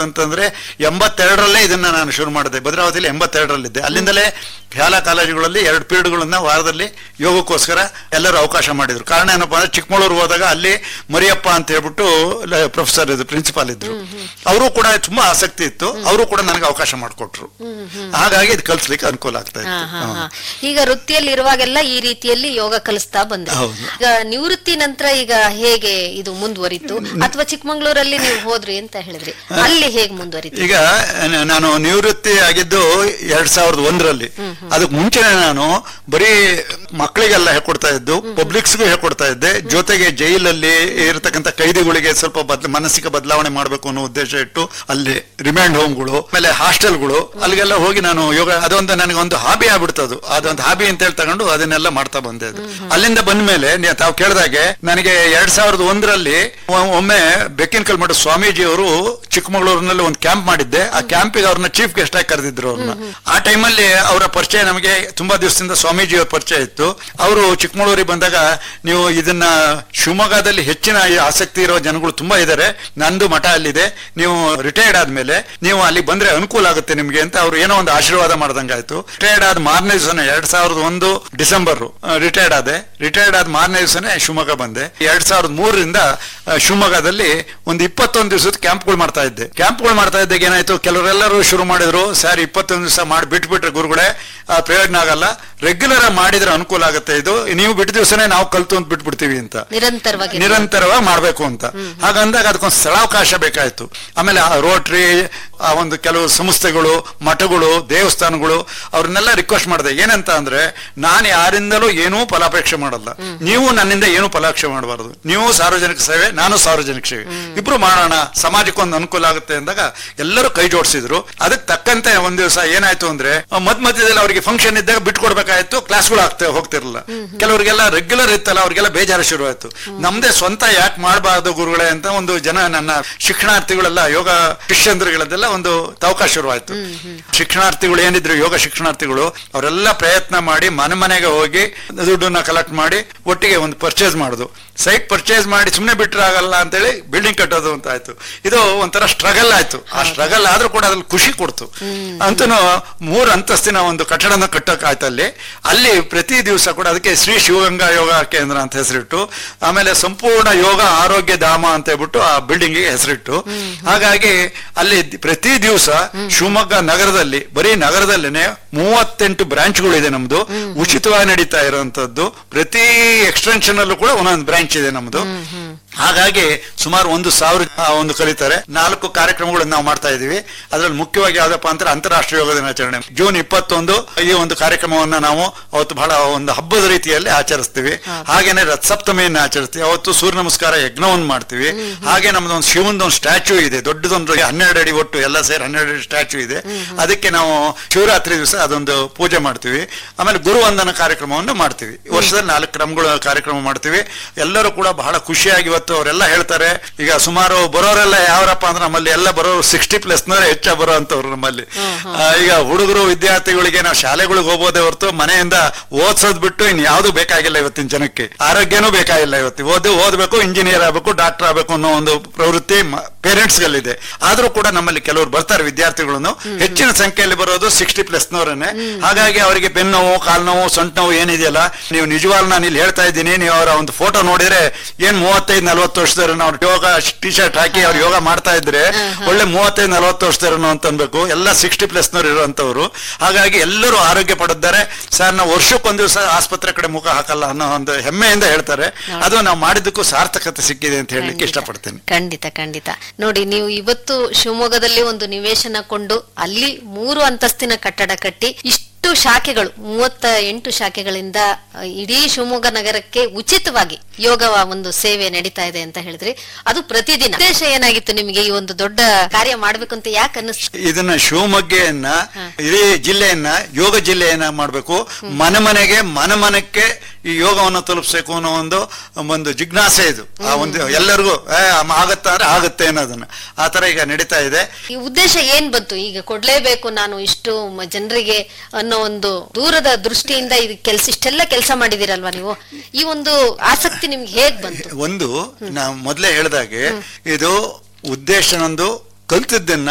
ಅಂತಂದ್ರೆ ಎಂಬತ್ತೆರಡರಲ್ಲೇ ಇದನ್ನ ನಾನು ಶುರು ಮಾಡಿದೆ ಭದ್ರಾವತಿಯಲ್ಲಿ ಎಂಬತ್ತೆರಡರಲ್ಲಿದ್ದೆ ಅಲ್ಲಿಂದಲೇ ಶಾಲಾ ಕಾಲೇಜುಗಳಲ್ಲಿ ಎರಡು ಪೀರಿಯಡ್ಗಳನ್ನ ವಾರದಲ್ಲಿ ಯೋಗಕ್ಕೋಸ್ಕರ ಎಲ್ಲರೂ ಅವಕಾಶ ಮಾಡಿದ್ರು ಕಾರಣ ಏನಪ್ಪಾ ಅಂದ್ರೆ ಚಿಕ್ಕಮಗಳೂರು ಹೋದಾಗ ಅಲ್ಲಿ ಮರಿಯಪ್ಪ ಅಂತ ಹೇಳ್ಬಿಟ್ಟು ಪ್ರೊಫೆಸರ್ ಇದ್ರು ಪ್ರಿನ್ಸಿಪಾಲ್ ಇದ್ರು ಅವರು ಕೂಡ ತುಂಬಾ ಆಸಕ್ತಿ ಇತ್ತು ಅವರು ಕೂಡ ನನಗೆ ಅವಕಾಶ ಮಾಡಿಕೊಟ್ರು ಹಾಗಾಗಿ ಇದು ಕಲಿಸ್ಲಿಕ್ಕೆ ಅನುಕೂಲ ಆಗ್ತಾ ಹಾ, ಇತ್ತು ಹಾ, ಹಾ. ಹಾ. ಈಗ ವೃತ್ತಿಯಲ್ಲಿ ಇರುವಾಗೆಲ್ಲ ಈ ರೀತಿಯಲ್ಲಿ ಯೋಗ ಕಲಿಸ್ತಾ ಬಂದ್ರೆ ಹೌದು. ಈಗ ನಿವೃತ್ತಿ ನಂತರ ಈಗ ಹೇಗೆ ಇದು ಮುಂದುವರಿತು ಅಥವಾ ಚಿಕ್ಕಮಂಗ್ಳೂರಲ್ಲಿ ನೀವು ಹೋದ್ರಿ ಅಂತ ಹೇಳಿದ್ರಿ ಅಲ್ಲಿ ಹೇಗೆ ಮುಂದುವರಿತು ಈಗ ನ- ನಾನು ನಿವೃತ್ತಿ ಆಗಿದ್ದು ಎರಡ್ ಸಾವಿರದ ಒಂದರಲ್ಲಿ ಅದಕ್ಕೆ ಮುಂಚೆನೆ ನಾನು ಬರೀ ಮಕ್ಕಳಿಗೆಲ್ಲ ಹೇಳ್ಕೊಡ್ತಾ ಇದ್ದು ಪಬ್ಲಿಕ್ಸ್ಗೂ ಹೇಳ್ಕೊಡ್ತಾ ಇದ್ದೆ ಜೊತೆಗೆ ಜೈಲಲ್ಲಿ ಇರತಕ್ಕಂತ ಕೈದಿಗಳಿಗೆ ಸ್ವಲ್ಪ ಬದ್ ಮಾನಸಿಕ ಬದಲಾವಣೆ ಮಾಡಬೇಕು ಅನ್ನೋ ಉದ್ದೇಶ ಇಟ್ಟು ಅಲ್ಲಿ ರಿಮ್ಯಾಂಡ್ ಹೋಮ್ಗಳು ಆಮೇಲೆ ಹಾಸ್ಟೆಲ್ಗಳು ಅಲ್ಲಿಗೆಲ್ಲ ಹೋಗಿ ನಾನು ಯೋಗ ಅದೊಂದು ನನಗೆ ಒಂದು ಹಾಬಿ ಆಗ್ಬಿಡ್ತದು ಅದೊಂದು ಹಾಬಿ ಅಂತ ಹೇಳಿ ತಗೊಂಡು ಅದನ್ನೆಲ್ಲ ಮಾಡ್ತಾ ಬಂದೆ ಅದು. ಅಲ್ಲಿಂದ ಬಂದ ಮೇಲೆ ತಾವು ಕೇಳಿದಾಗೆ ನನಗೆ ಎರಡ್ ಸಾವಿರದ ಒಂದರಲ್ಲಿ ಒ- ಒಮ್ಮೆ ಬೆಕ್ಕಿನ ಕಲ್ಮಠ ಸ್ವಾಮೀಜಿ ಅವರು ಚಿಕ್ಕಮಗಳೂರಿನಲ್ಲಿ ಒಂದು ಕ್ಯಾಂಪ್ ಮಾಡಿದ್ದೆ ಆ ಕ್ಯಾಂಪಿಗೆ ಅವ್ರನ್ನ ಚೀಫ್ ಗೆಸ್ಟ್ ಆಗಿ ಕರೆದಿದ್ರು ಅವ್ರನ್ನ ಆ ಟೈಮಲ್ಲಿ ಅವರ ಪರಿಚಯ ನಮಗೆ ತುಂಬಾ ದಿವಸದಿಂದ ಸ್ವಾಮೀಜಿ ಅವ್ರ ಪರಿಚಯ ಇತ್ತು ಅವರು ಚಿಕ್ಕಮಗಳೂರಿಗೆ ಬಂದಾಗ ನೀವು ಇದನ್ನ ಶಿವಮೊಗ್ಗದಲ್ಲಿ ಹೆಚ್ಚಿನ ಈ ಆಸಕ್ತಿ ಇರೋ ಜನಗಳು ತುಂಬಾ ಇದ್ದಾರೆ ನಂದು ಮಠ ಅಲ್ಲಿದೆ ನೀವು ರಿಟೈರ್ಡ್ ಆದ್ಮೇಲೆ ನೀವು ಅಲ್ಲಿ ಬಂದ್ರೆ ಅನುಕೂಲ ಆಗುತ್ತೆ ನಿಮ್ಗೆ ಅಂತ ಅವ್ರು ಏನೋ ಒಂದು ಆಶೀರ್ವಾದ ಮಾಡ್ದಂಗಾಯ್ತು ರಿಟೈರ್ಡ್ ಆದ ಮಾರನೇ ದಿವಸನೇ ಎರಡ್ ಸಾವಿರದ ಒಂದು ಡಿಸೆಂಬರ್ ರಿಟೈರ್ಡ್ ಆದೆ ರಿಟೈರ್ಡ್ ಆದ ಮಾರನೇ ದಿವಸನೇ ಶಿವಮೊಗ್ಗ ಬಂದೆ ಎರಡ್ ಸಾವಿರದ ಮೂರರಿಂದ ಆ, ಶಿವಮೊಗ್ಗದಲ್ಲಿ ಒಂದು ಇಪ್ಪತ್ತೊಂದು ದಿವಸದ ಕ್ಯಾಂಪ್ಗಳು ಮಾಡ್ತಾ ಇದ್ದೆ ಕ್ಯಾಂಪ್ಗಳು ಮಾಡ್ತಾ ಇದ್ದಾಗ ಏನಾಯ್ತು ಕೆಲವರೆಲ್ಲರೂ ಶುರು ಮಾಡಿದ್ರು ಸರ್ ಇಪ್ಪತ್ತೊಂದು ದಿವಸ ಮಾಡಿ ಬಿಟ್ಬಿಟ್ರೆ ಗುರುಗಳೇ ಆ, ಪ್ರಯೋಜನ ಆಗಲ್ಲ ರೆಗ್ಯುಲರ್ ಮಾಡಿದ್ರೆ ಅನುಕೂಲ ಆಗುತ್ತೆ ಇದು ನೀವು ಬಿಟ್ಟ ದಿವಸನೇ ನಾವು ಕಲ್ತು ಅಂತ ಬಿಟ್ಬಿಡ್ತೀವಿ ಅಂತ ನಿರಂತರವಾಗಿ ನಿರಂತರವಾಗಿ ಮಾಡ್ಬೇಕು ಅಂತ ಹಾಗಂದಾಗ ಅದಕ್ಕೊಂದು ಸ್ಥಳಾವಕಾಶ ಬೇಕಾಯ್ತು ಆಮೇಲೆ ಆ ರೋಟ್ರಿ ಆ ಒಂದು ಕೆಲವು ಸಂಸ್ಥೆಗಳು ಮಠಗಳು ದೇವಸ್ಥಾನಗಳು ಅವ್ರನ್ನೆಲ್ಲ ರಿಕ್ವೆಸ್ಟ್ ಮಾಡಿದೆ ಏನಂತ ಅಂದ್ರೆ ನಾನು ಯಾರಿಂದಲೂ ಏನೂ ಫಲಾಪೇಕ್ಷೆ ಮಾಡಲ್ಲ ನೀವು ನನ್ನಿಂದ ಏನೂ ಫಲಾಪೇಕ್ಷೆ ಮಾಡಬಾರದು ನೀವು ಸಾರ್ವಜನಿಕ ಸೇವೆ ನಾನು ಸಾರ್ವಜನಿಕ ಸೇವೆ ಇಬ್ರು ಮಾಡೋಣ ಸಮಾಜಕ್ಕೊಂದು ಅನುಕೂಲ ಆಗುತ್ತೆ ಅಂದಾಗ ಎಲ್ಲರೂ ಕೈ ಜೋಡಿಸಿದ್ರು ಅದಕ್ಕೆ ತಕ್ಕಂತೆ ಒಂದ್ ದಿವಸ ಏನಾಯ್ತು ಅಂದ್ರೆ ಮಧ್ಯ ಮಧ್ಯದಲ್ಲಿ ಅವರಿಗೆ ಫಂಕ್ಷನ್ ಇದ್ದಾಗ ಬಿಟ್ಕೊಡ್ಬೇಕಾಯ್ತು ಕ್ಲಾಸ್ಗಳು ಆಗ್ತಾ ಹೋಗ್ತಿರ್ಲಿಲ್ಲ ಕೆಲವರಿಗೆಲ್ಲ ರೆಗ್ಯುಲರ್ ಇತ್ತಲ್ಲ ಅವ್ರಿಗೆಲ್ಲ ಬೇಜಾರು ಶುರು ಆಯ್ತು ನಮ್ದೇ ಸ್ವಂತ ಯಾಕೆ ಮಾಡಬಾರ್ದು ಗುರುಗಳೇ ಅಂತ ಒಂದು ಜನ ನನ್ನ ಶಿಕ್ಷಣಾರ್ಥಿಗಳೆಲ್ಲ ಯೋಗ ಶಿಷ್ಯಂದ್ರಗಳದ್ದೆಲ್ಲ ಒಂದು ಅವಕಾಶ ಶುರುವಾಯ್ತು ಶಿಕ್ಷಣಾರ್ಥಿಗಳು ಏನಿದ್ರು ಯೋಗ ಶಿಕ್ಷಣಾರ್ಥಿಗಳು ಅವರೆಲ್ಲ ಪ್ರಯತ್ನ ಮಾಡಿ ಮನೆ ಮನೆಗೆ ಹೋಗಿ ದುಡ್ಡನ್ನ ಕಲೆಕ್ಟ್ ಮಾಡಿ ಒಟ್ಟಿಗೆ ಒಂದು ಪರ್ಚೇಸ್ ಮಾಡುದು ಸೈಟ್ ಪರ್ಚೇಸ್ ಮಾಡಿ ಸುಮ್ಮನೆ ಬಿಟ್ರೆ ಆಗಲ್ಲ ಅಂತೇಳಿ ಬಿಲ್ಡಿಂಗ್ ಕಟ್ಟೋದು ಅಂತ ಆಯ್ತು ಇದು ಒಂಥರ ಸ್ಟ್ರಗಲ್ ಆಯ್ತು ಆ ಸ್ಟ್ರಗಲ್ ಆದ್ರೂ ಕೂಡ ಅದ್ರಲ್ಲಿ ಖುಷಿ ಕೊಡ್ತು ಅಂತೂ ಮೂರು ಅಂತಸ್ತಿನ ಒಂದು ಕಟ್ಟಡನ ಕಟ್ಟಕ್ ಆಯ್ತು ಅಲ್ಲಿ ಅಲ್ಲಿ ಪ್ರತಿ ದಿವಸ ಕೂಡ ಅದಕ್ಕೆ ಶ್ರೀ ಶಿವಗಂಗಾ ಯೋಗ ಕೇಂದ್ರ ಅಂತ ಹೆಸರಿಟ್ಟು ಆಮೇಲೆ ಸಂಪೂರ್ಣ ಯೋಗ ಆರೋಗ್ಯ ಧಾಮ ಅಂತ ಹೇಳ್ಬಿಟ್ಟು ಆ ಬಿಲ್ಡಿಂಗ್ ಗೆ ಹೆಸರಿಟ್ಟು ಹಾಗಾಗಿ ಅಲ್ಲಿ ಪ್ರತಿ ದಿವಸ ಶಿವಮೊಗ್ಗ ನಗರದಲ್ಲಿ ಬರೀ ನಗರದಲ್ಲೇನೆ ಮೂವತ್ತೆಂಟು ಬ್ರಾಂಚ್ಗಳು ಇದೆ ನಮ್ದು ಉಚಿತವಾಗಿ ನಡೀತಾ ಇರುವಂತದ್ದು ಪ್ರತಿ ಎಕ್ಸ್ಟೆನ್ಷನ್ ಅಲ್ಲೂ ಕೂಡ ಒಂದೊಂದು ಬ್ರಾಂಚ್ ಇದೆ ನಮ್ದು ಹಾಗಾಗಿ ಸುಮಾರು ಒಂದು ಸಾವಿರ ಆ, ಒಂದು ಕಲಿತಾರೆ ನಾಲ್ಕು ಕಾರ್ಯಕ್ರಮಗಳನ್ನು ನಾವು ಮಾಡ್ತಾ ಇದೀವಿ ಅದ್ರಲ್ಲಿ ಮುಖ್ಯವಾಗಿ ಯಾವ್ದಪ್ಪ ಅಂದ್ರೆ ಅಂತಾರಾಷ್ಟ್ರೀಯ ಯೋಗ ದಿನಾಚರಣೆ ಜೂನ್ ಇಪ್ಪತ್ತೊಂದು ಈ ಒಂದು ಕಾರ್ಯಕ್ರಮವನ್ನ ನಾವು ಅವತ್ತು ಬಹಳ ಒಂದು ಹಬ್ಬದ ರೀತಿಯಲ್ಲಿ ಆಚರಿಸ್ತೀವಿ ಹಾಗೇನೆ ರಥ ಸಪ್ತಮಿಯನ್ನ ಆಚರಿಸ್ತೀವಿ ಅವತ್ತು ಸೂರ್ಯ ನಮಸ್ಕಾರ ಯಜ್ಞವನ್ನು ಮಾಡ್ತೀವಿ ಹಾಗೆ ನಮ್ದು ಒಂದು ಶಿವಂದು ಒಂದು ಸ್ಟ್ಯಾಚ್ಯೂ ಇದೆ ದೊಡ್ಡದೊಂದು ಹನ್ನೆರಡು ಅಡಿ ಒಟ್ಟು ಎಲ್ಲ ಸೇರಿ ಹನ್ನೆರಡು ಅಡಿ ಸ್ಟ್ಯಾಚ್ಯೂ ಇದೆ ಅದಕ್ಕೆ ನಾವು ಶಿವರಾತ್ರಿ ದಿವಸ ಅದೊಂದು ಪೂಜೆ ಮಾಡ್ತೀವಿ ಆಮೇಲೆ ಗುರುವಂದನ ಕಾರ್ಯಕ್ರಮವನ್ನು ಮಾಡ್ತೀವಿ ವರ್ಷದಲ್ಲಿ ನಾಲ್ಕು ಕ್ರಮಗಳು ಕಾರ್ಯಕ್ರಮ ಮಾಡ್ತೀವಿ ಎಲ್ಲರೂ ಕೂಡ ಬಹಳ ಖುಷಿಯಾಗಿ ಇವತ್ತು ಅವರೆಲ್ಲ ಹೇಳ್ತಾರೆ ಈಗ ಸುಮಾರು ಬರೋರೆಲ್ಲ ಯಾವರಪ್ಪ ಅಂದ್ರೆ ನಮ್ಮಲ್ಲಿ ಎಲ್ಲ ಬರೋರು ಸಿಕ್ಸ್ಟಿ ಪ್ಲಸ್ ನವರೇ ಹೆಚ್ಚ ಬರೋ ಅಂತವ್ರು ನಮ್ಮಲ್ಲಿ ಆ, ಈಗ ಹುಡುಗರು ವಿದ್ಯಾರ್ಥಿಗಳಿಗೆ ನಾವು ಶಾಲೆಗಳಿಗೆ ಹೋಗೋದೇ ಹೊರತು ಮನೆಯಿಂದ ಓದ್ಸೋದ್ ಬಿಟ್ಟು ಇನ್ ಯಾವ್ದು ಬೇಕಾಗಿಲ್ಲ ಇವತ್ತಿನ ಜನಕ್ಕೆ ಆರೋಗ್ಯನೂ ಬೇಕಾಗಿಲ್ಲ ಇವತ್ತು ಓದಿ ಓದ್ಬೇಕು ಇಂಜಿನಿಯರ್ ಆಗ್ಬೇಕು ಡಾಕ್ಟರ್ ಆಗ್ಬೇಕು ಅನ್ನೋ ಒಂದು ಪ್ರವೃತ್ತಿ ಪೇರೆಂಟ್ಸ್ ಗಳಿದೆ ಆದ್ರೂ ಕೂಡ ನಮ್ಮಲ್ಲಿ ಕೆಲವರು ಬರ್ತಾರೆ ವಿದ್ಯಾರ್ಥಿಗಳನ್ನು ಹೆಚ್ಚಿನ ಸಂಖ್ಯೆಯಲ್ಲಿ ಬರೋದು ಸಿಕ್ಸ್ಟಿ ಪ್ಲಸ್ ನವರನ್ನೇ ಹಾಗಾಗಿ ಅವರಿಗೆ ಬೆನ್ನು ನೋವು ಕಾಲು ನೋವು ಸೊಂಟ ನೋವು ಏನಿದೆಯಲ್ಲ ನೀವು ನಿಜವಾಗ್ಲೂ ನಾನು ಇಲ್ಲಿ ಹೇಳ್ತಾ ಇದ್ದೀನಿ ನೀವು ಅವರ ಒಂದು ಫೋಟೋ ನೋಡಿದ್ರೆ ಏನ್ ಮೂವತ್ತೈದು ನಲ್ವತ್ತು ವರ್ಷದವ್ರು ನಾವು ಯೋಗ ಟಿ ಶರ್ಟ್ ಹಾಕಿ ಅವ್ರು ಯೋಗ ಮಾಡ್ತಾ ಇದ್ರೆ ಒಳ್ಳೆ ಮೂವತ್ತೈದು ನಲ್ವತ್ತು ವರ್ಷದವ್ರು ಅಂತ ಅನ್ಬೇಕು ಎಲ್ಲ ಸಿಕ್ಸ್ಟಿ ಪ್ಲಸ್ ನವ್ರು ಇರುವಂತವ್ರು ಹಾಗಾಗಿ ಎಲ್ಲರೂ ಆರೋಗ್ಯ ಪಡೆದಿದ್ದಾರೆ ಸರ್ ನಾವು ವರ್ಷಕ್ಕೊಂದ್ ದಿವಸ ಆಸ್ಪತ್ರೆ ಕಡೆ ಮುಖ ಹಾಕಲ್ಲ ಅನ್ನೋ ಒಂದು ಹೆಮ್ಮೆಯಿಂದ ಹೇಳ್ತಾರೆ ಅದು ನಾವು ಮಾಡಿದ್ದಕ್ಕೂ ಸಾರ್ಥಕತೆ ಸಿಕ್ಕಿದೆ ಅಂತ ಹೇಳಲಿಕ್ಕೆ ಇಷ್ಟಪಡ್ತೇನೆ ಖಂಡಿತ ಖಂಡಿತ ನೋಡಿ ನೀವು ಇವತ್ತು ಶಿವಮೊಗ್ಗದಲ್ಲಿ ಒಂದು ನಿವೇಶನ ಕೊಂಡು ಅಲ್ಲಿ ಮೂರು ಅಂತಸ್ತಿನ ಕಟ್ಟಡ ಕಟ್ಟಿ ಇಷ್ಟು ಶಾಖೆಗಳು ಮೂವತ್ತ ಎಂಟು ಶಾಖೆಗಳಿಂದ ಅಹ್, ಇಡೀ ಶಿವಮೊಗ್ಗ ನಗರಕ್ಕೆ ಉಚಿತವಾಗಿ ಯೋಗ ಒಂದು ಸೇವೆ ನಡೀತಾ ಇದೆ ಅಂತ ಹೇಳಿದ್ರಿ ಅದು ಪ್ರತಿದಿನ ಉದ್ದೇಶ ಏನಾಗಿತ್ತು ನಿಮಗೆ ಈ ಒಂದು ದೊಡ್ಡ ಕಾರ್ಯ ಮಾಡ್ಬೇಕು ಅಂತ ಯಾಕೆ ಅನ್ನಿಸ್ತು ಇದನ್ನ ಶಿವಮೊಗ್ಗೆಯನ್ನ ಇಡೀ ಜಿಲ್ಲೆಯನ್ನ ಯೋಗ ಜಿಲ್ಲೆಯನ್ನ ಮಾಡಬೇಕು ಮನೆ ಮನೆಗೆ ಮನೆ ಮನಕ್ಕೆ ಈ ಯೋಗವನ್ನು ತಲುಪಿಸಬೇಕು ಅನ್ನೋ ಒಂದು ಒಂದು ಜಿಜ್ಞಾಸೆ ಇದು ಆ ಒಂದು ಎಲ್ಲರಿಗೂ ಏ, ಅಮ್ಮ ಆಗತ್ತಾ ಅಂದ್ರೆ ಆಗುತ್ತೆ ಅನ್ನೋದನ್ನ ಆ ತರ ಈಗ ನಡೀತಾ ಇದೆ ಈ ಉದ್ದೇಶ ಏನ್ ಬಂತು ಈಗ ಕೊಡ್ಲೇಬೇಕು ನಾನು ಇಷ್ಟು ಮ- ಜನರಿಗೆ ಅನ್ನೋ ಒಂದು ದೂರದ ದೃಷ್ಟಿಯಿಂದ ಇದು ಕೆಲಸ ಇಷ್ಟೆಲ್ಲ ಕೆಲಸ ಮಾಡಿದಿರಲ್ವಾ ನೀವು ಈ ಒಂದು ಆಸಕ್ತಿ ನಿಮ್ಗೆ ಹೇಗ್ ಬಂತು ಒಂದು ನಾವು ಮೊದಲೇ ಹೇಳಿದಾಗೆ ಇದು ಉದ್ದೇಶ ನಂದು ಕಲ್ತಿದ್ದನ್ನ